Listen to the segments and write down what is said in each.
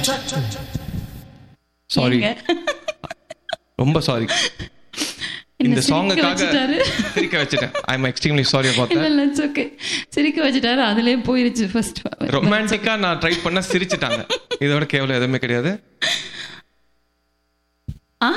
Sorry ஏங்க? ரொம்ப sorry என்ன இந்த சிரிக்க சாங்குக்காக வச்சுட்டாரு. சிரிக்க வச்சுட்டேன் I am extremely sorry about இல்ல இல்ல இட்ஸ் ஓகே சிரிக்க வச்சுட்டாரு அதுலயே போயிருச்சு ஃபர்ஸ்ட் ரொமான்டிக்கா நான் ட்ரை பண்ண சிரிச்சிட்டாங்க இதோட கேவலம் எதுவுமே கிடையாது ஆ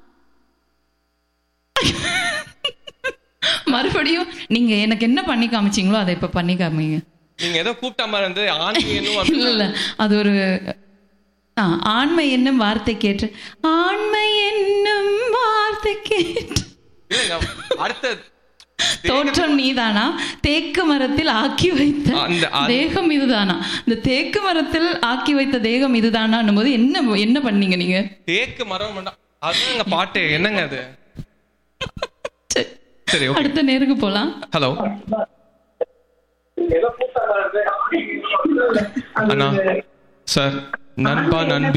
மறுபடியும் நீங்க எனக்கு என்ன பண்ணி காமிச்சீங்களோ அதை இப்ப பண்ணி காமிங்க நீங்க ஏதோ கூப்பிட்ட மாதிரி இருந்து ஆன்மீகனும் இல்ல இல்ல அது ஒரு ஆ, ஆண்மை என்னும் வார்த்தை கேட்டு ஆண்மை என்னும் வார்த்தை கேட்டு இல்லைங்க, அடுத்த தோற்றம் நீதானா தேக்கு மரத்தில் ஆக்கி வைத்த அந்த- அந்த- தேகம் இதுதானா இந்த தேக்கு மரத்தில் ஆக்கி வைத்த தேகம் இதுதானான்னும் போது என்ன என்ன பண்ணீங்க நீங்க தேக்கு மரம் வேண்டாம். அதுதாங்க பாட்டு என்னங்க அது சரி, சரி ஓகே அடுத்த நேருக்கு போலாம் ஹலோ அண்ணா சார் நண்பா நண்பி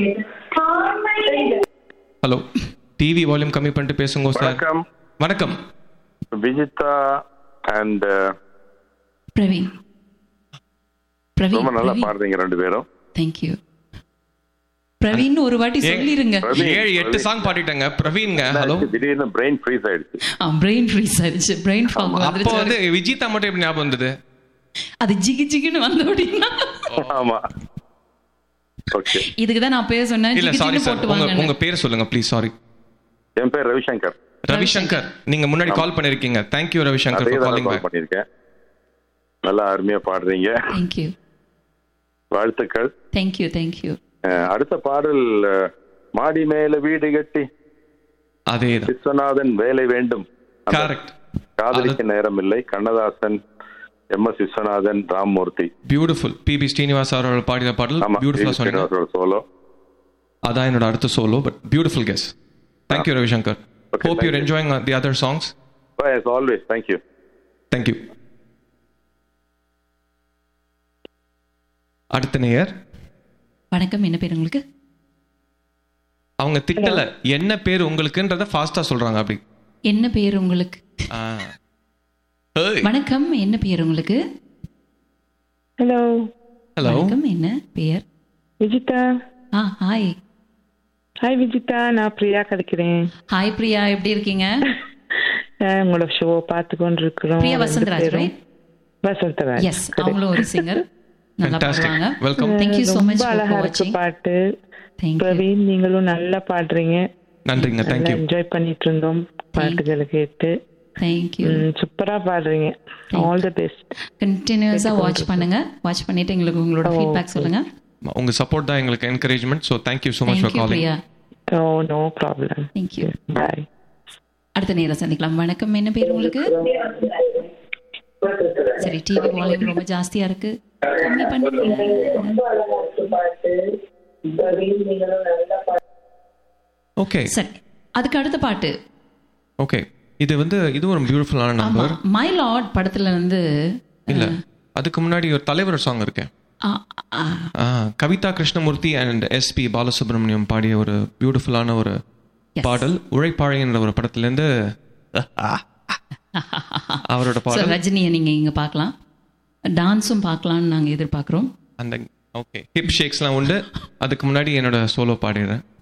ஹலோ டிவி வால்யூம் கம்மி பண்ணிட்டு பேசுங்க சார் வணக்கம் வணக்கம் விஜிதா அண்ட் பிரவீன் பிரவீன் ரொம்ப நல்லா பிரவீன் பாடுறீங்க ரெண்டு பேரும் தேங்க்யூ பிரவீன் ஒரு வாட்டி ஏ- சொல்லிருங்க பிரவீன், ஏழு எட்டு பிரவீன். சாங் பாடிட்டேங்க பிரவீன்ங்க ஹலோ திடீர்னு பிரெயின் ஃப்ரீஸ் ஆயிடுச்சு பிரெயின் ஃப்ரீஸ் ஆயிடுச்சு பிரெயின் ஃபாக் அப்போ வந்துருச்சு வந்து விஜிதா மட்டும் எப்படி ஞாபகம் வந்தது அது ஜிகி ஜிகின்னு வந்த அப்படின்னா ஆமா ஓகே இதுக்கு தான் நான் பேச சொன்னேன் இல்ல ஜிகி சாரி ஜிகின்னு சார் போட்டு உங்க வாங்க உங்க பேர் சொல்லுங்க ப்ளீஸ் சாரி என் பேர் ரவிசங்கர் ரவிசங்கர் நீங்க முன்னாடி கால் பண்ணிருக்கீங்க தேங்க்யூ ரவிசங்கர் அதே ஃபார் தான் காலிங் கால் பேக் பண்ணியிருக்கேன் நல்லா அருமையா பாடுறீங்க தேங்க்யூ வாழ்த்துக்கள் தேங்க்யூ தேங்க்யூ அஹ், அடுத்த பாடல் அஹ், மாடி மேல வீடு கட்டி அதேதான் விஸ்வநாதன் வேலை வேண்டும் அந்த கரெக்ட் காதலிக்க நேரம் இல்லை Kannadasan M S Viswanathan Rammurthy beautiful BP Srinivas அவர்கள் பாடின பாடல் ஆமா பியூட்டிஃபுல்லா சொன்னீங்க சோலோ அதான் என்னோட அடுத்த solo but beautiful guess thank you Ravishankar Okay, hope thank your you. Enjoying the other songs always thank you thank you அடுத்த நேயர் வணக்கம் என்ன பேர் உங்களுக்கு அவங்க திட்டல என்ன பேர் உங்களுக்குன்றத ஃபாஸ்டா சொல்றாங்க அப்படி என்ன பேர் உங்களுக்கு ஆ. ஏய், வணக்கம் என்ன பேர் உங்களுக்கு ஹலோ ஹலோ வணக்கம் என்ன பேர் விஜிதா ஆ ஹாய் ஹாய் விஜிதா நான் பிரியா கிடைக்கிறேன் ஹாய் பிரியா எப்படி இருக்கீங்க அஹ் உங்களோட ஷோ பார்த்து கொண்டு இருக்கிறோம் பிரியா வசந்தராஜ் right? வசந்தராஜ் எஸ் அவங்களும் ஒரு சிங்கர் நல்லா Fantastic. பாடுவாங்க Welcome. Thank you so much ரொம்ப for அழகா இருக்கு watching. பாட்டு Thank you. பிரவீன் நீங்களும் நல்லா பாடுறீங்க நன்றிங்க நல்லா தேங்க்யூ என்ஜாய் பண்ணிட்டு இருந்தோம் பாட்டுகளை கேட்டு Thank you. சூப்பரா பாடுறீங்க ஆல் தி பெஸ்ட் கண்டினியூஸா வாட்ச் பண்ணுங்க வாட்ச் பண்ணிட்டு எங்களுக்கு உங்களோட ஃபீட்பேக் சொல்லுங்க உங்க சப்போர்ட் தான் எங்களுக்கு encouragement so thank you so much Thank for you calling Priya oh no problem Thank you. Bye அடுத்த நேரம் சந்திக்கலாம் வணக்கம் என்ன பேர் உங்களுக்கு சரி டிவி வால்யூம் ரொம்ப ஜாஸ்தியா இருக்கு கம்மி பண்ணுங்க ஓகே சரி அதுக்கு அடுத்த பாட்டு ஓகே இது வந்து இது ஒரு பியூட்டிஃபுல்லான ஆமா நம்பர் மை லார்ட் படத்துல இருந்து இல்ல அதுக்கு முன்னாடி ஒரு தலைவர் சாங் இருக்கேன் ஆ, ஆ, ஆ, கவிதா கிருஷ்ணமூர்த்தி அண்ட் எஸ்பி பாலசுப்ரமணியம் பாடிய ஒரு பியூட்டிஃபுல்லான ஒரு Yes. பாடல் உழைப்பாழைன்ற ஒரு படத்துல இருந்து அவரோட So, பாடல் ரஜினியை நீங்க இங்க பார்க்கலாம் டான்ஸும் பார்க்கலாம்னு நாங்க எதிர்பார்க்கிறோம் அந்த ஓகே ஹிப் ஷேக்ஸ்லாம் உண்டு அதுக்கு முன்னாடி என்னோட சோலோ பாடிடுறேன்